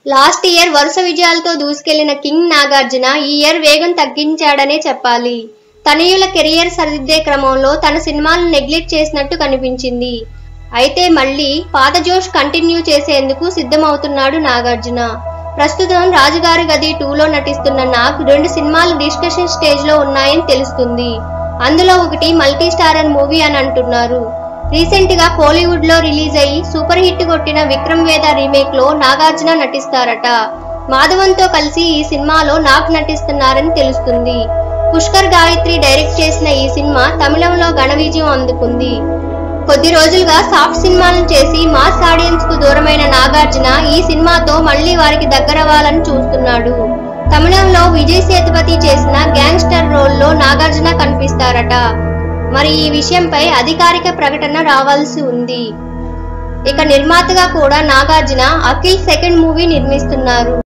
last year వరుస విజయాలతో దూసుకెళ్లిన king Nagarjuna ఈ ఇయర్ వేగం తగ్గించాడనే చెప్పాలి తనయుల కెరియర్ సరిదిద్దే క్రమంలో తన సినిమాలను నెగ్లెక్ట్ చేసినట్టు కనిపించింది అయితే మళ్ళీ పాత జోష్ కంటిన్యూ చేసేందుకు సిద్ధమవుతున్నాడు నాగార్జున ప్రస్తుతం రాజుగారి గది టూలో నటిస్తున్న నాగ్ రెండు సినిమాలు డిస్కషన్ స్టేజ్ లో ఉన్నాయని తెలుస్తుంది అందులో ఒకటి మల్టీ స్టారర్ మూవీ అని అంటున్నారు రీసెంట్ గా కోలీవుడ్ లో రిలీజ్ అయ్యి సూపర్ హిట్ కొట్టిన విక్రమ్ వేద రీమేక్ లో నాగార్జున నటిస్తారట మాధవన్ తో కలిసి ఈ సినిమాలో నాగ్ నటిస్తున్నారని తెలుస్తుంది పుష్కర్ గాయత్రి డైరెక్ట్ చేసిన ఈ సినిమా తమిళంలో ఘన విజయం అందుకుంది కొద్ది రోజులుగా సాఫ్ట్ సినిమాలను చేసి మాస్ ఆడియన్స్ కు దూరమైన నాగార్జున ఈ సినిమాతో మళ్ళీ వారికి దగ్గరవ్వాలని చూస్తున్నాడు తమిళంలో విజయ్ సేతుపతి చేసిన గ్యాంగ్స్టర్ రోల్లో నాగార్జున కనిపిస్తారట మరి ఈ విషయంపై అధికారిక ప్రకటన రావాల్సి ఉంది ఇక నిర్మాతగా కూడా నాగార్జున అఖిల్ సెకండ్ మూవీ నిర్మిస్తున్నారు